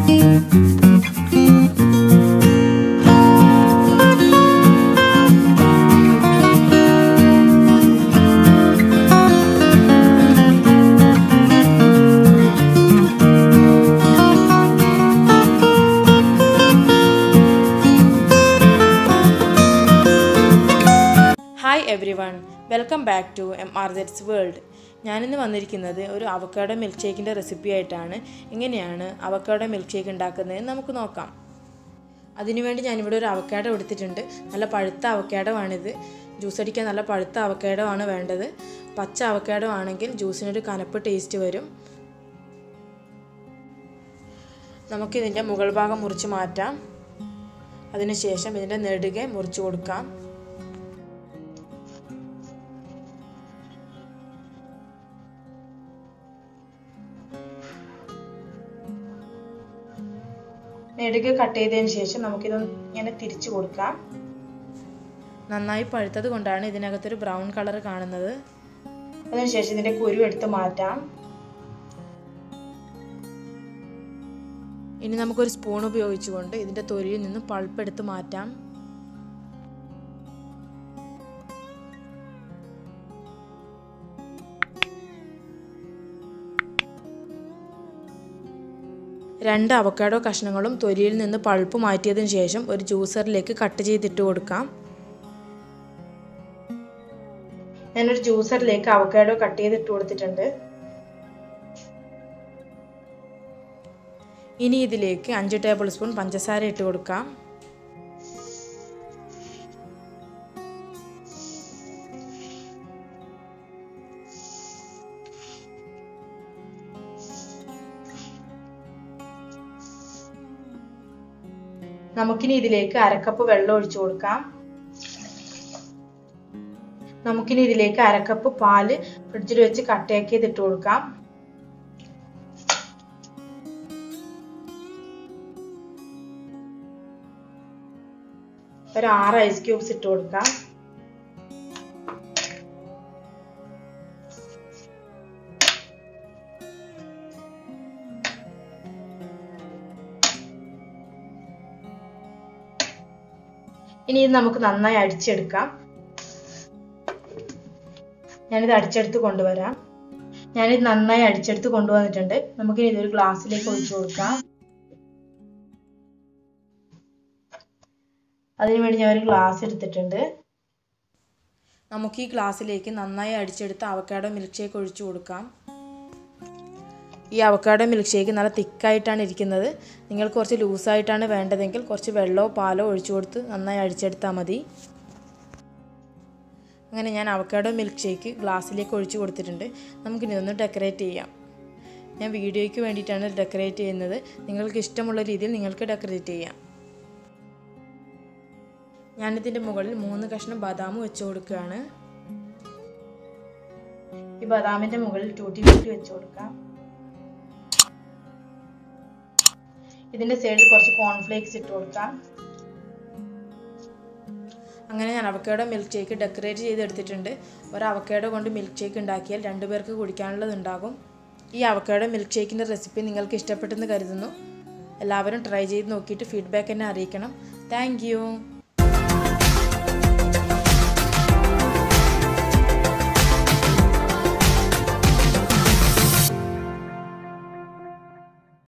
hi everyone welcome back to M R that's world ഞാനിന്ന് വന്നിരിക്കുന്നത് ഒരു avocado milk ഷേക്കിൻ്റെ recipe ആയിട്ടാണ് എങ്ങനെയാണ് അവക്കാഡോ മിൽക്ക് ഷേക്ക് ഉണ്ടാക്കുന്നതെന്ന് നമുക്ക് നോക്കാം അതിനുവേണ്ടി ഞാനിവിടെ ഒരു അവക്കാഡോ എടുത്തിട്ടുണ്ട് നല്ല പഴുത്ത അവക്കാഡോ ആണിത് ജ്യൂസ് അടിക്കാൻ നല്ല പഴുത്ത അവക്കാഡോ ആണ് വേണ്ടത് പച്ച അവക്കാഡോ ആണെങ്കിൽ ജ്യൂസിനൊരു കനപ്പ് ടേസ്റ്റ് വരും നമുക്കിതിൻ്റെ മുകൾ ഭാഗം മുറിച്ച് മാറ്റാം അതിനുശേഷം ഇതിൻ്റെ നെടുകെ മുറിച്ച് കൊടുക്കാം നെടുകെ കട്ട് ചെയ്തതിന് ശേഷം നമുക്കിത് ഇങ്ങനെ തിരിച്ചു കൊടുക്കാം നന്നായി പഴുത്തത് കൊണ്ടാണ് ഇതിനകത്തൊരു ബ്രൗൺ കളർ കാണുന്നത് അതിനുശേഷം ഇതിൻ്റെ കുരു എടുത്ത് മാറ്റാം ഇനി നമുക്കൊരു സ്പൂൺ ഉപയോഗിച്ചുകൊണ്ട് ഇതിൻ്റെ തൊലിയിൽ നിന്ന് പൾപ്പ് എടുത്ത് മാറ്റാം രണ്ട് അവക്കാഡോ കഷ്ണങ്ങളും തൊലിയിൽ നിന്ന് പൾപ്പ് മാറ്റിയതിന് ശേഷം ഒരു ജ്യൂസറിലേക്ക് കട്ട് ചെയ്തിട്ട് കൊടുക്കാം ഞാനൊരു ജ്യൂസറിലേക്ക് അവക്കാഡോ കട്ട് ചെയ്തിട്ട് കൊടുത്തിട്ടുണ്ട് ഇനി ഇതിലേക്ക് അഞ്ച് ടേബിൾ സ്പൂൺ പഞ്ചസാര ഇട്ട് കൊടുക്കാം നമുക്കിനി ഇതിലേക്ക് അരക്കപ്പ് വെള്ളം ഒഴിച്ചു കൊടുക്കാം നമുക്കിനി ഇതിലേക്ക് അരക്കപ്പ് പാല് ഫ്രിഡ്ജിൽ വെച്ച് കട്ടയാക്കിയത് ഇട്ട് കൊടുക്കാം ഒരു ആറ് ഐസ് ക്യൂബ്സ് ഇട്ട് കൊടുക്കാം ഇനി ഇത് നമുക്ക് നന്നായി അടിച്ചെടുക്കാം ഞാനിത് അടിച്ചെടുത്ത് കൊണ്ടുവരാം ഞാനിത് നന്നായി അടിച്ചെടുത്ത് കൊണ്ടുവന്നിട്ടുണ്ട് നമുക്കിനി ഇതൊരു ഗ്ലാസ്സിലേക്ക് ഒഴിച്ചു കൊടുക്കാം അതിനുവേണ്ടി ഞാൻ ഒരു ഗ്ലാസ് എടുത്തിട്ടുണ്ട് നമുക്ക് ഈ ഗ്ലാസ്സിലേക്ക് നന്നായി അടിച്ചെടുത്ത അവക്കാഡോ മിൽക്ക് ഷേക്ക് ഒഴിച്ചു കൊടുക്കാം ഈ അവക്കാഡോ മിൽക്ക് ഷേക്ക് നല്ല തിക്കായിട്ടാണ് ഇരിക്കുന്നത് നിങ്ങൾക്ക് കുറച്ച് ലൂസായിട്ടാണ് വേണ്ടതെങ്കിൽ കുറച്ച് വെള്ളമോ പാലോ ഒഴിച്ചു കൊടുത്ത് നന്നായി അടിച്ചെടുത്താൽ മതി അങ്ങനെ ഞാൻ അവക്കാഡോ മിൽക്ക് ഷേക്ക് ഗ്ലാസ്സിലേക്ക് ഒഴിച്ചു കൊടുത്തിട്ടുണ്ട് നമുക്കിനി ഒന്ന് ഡെക്കറേറ്റ് ചെയ്യാം ഞാൻ വീഡിയോയ്ക്ക് വേണ്ടിയിട്ടാണ് ഡെക്കറേറ്റ് ചെയ്യുന്നത് നിങ്ങൾക്ക് ഇഷ്ടമുള്ള രീതിയിൽ നിങ്ങൾക്ക് ഡെക്കറേറ്റ് ചെയ്യാം ഞാനിതിൻ്റെ മുകളിൽ മൂന്ന് കഷ്ണം ബദാം വെച്ച് കൊടുക്കുകയാണ് ഈ ബദാമിൻ്റെ മുകളിൽ ടൂട്ടി ഫ്രൂട്ടി വെച്ച് കൊടുക്കാം ഇതിൻ്റെ സൈഡിൽ കുറച്ച് കോൺഫ്ലേക്സ് ഇട്ട് കൊടുക്കാം അങ്ങനെ ഞാൻ അവക്കേഡോ മിൽക്ക് ഷേക്ക് ഡെക്കറേറ്റ് ചെയ്തെടുത്തിട്ടുണ്ട് ഒരു അവക്കേഡോ കൊണ്ട് മിൽക്ക് ഷേക്ക് ഉണ്ടാക്കിയാൽ രണ്ടുപേർക്ക് കുടിക്കാനുള്ളത് ഉണ്ടാകും ഈ അവക്കേഡോ മിൽക്ക് ഷേക്കിൻ്റെ റെസിപ്പി നിങ്ങൾക്ക് ഇഷ്ടപ്പെട്ടെന്ന് കരുതുന്നു എല്ലാവരും ട്രൈ ചെയ്ത് നോക്കിയിട്ട് ഫീഡ്ബാക്ക് എന്നെ അറിയിക്കണം താങ്ക്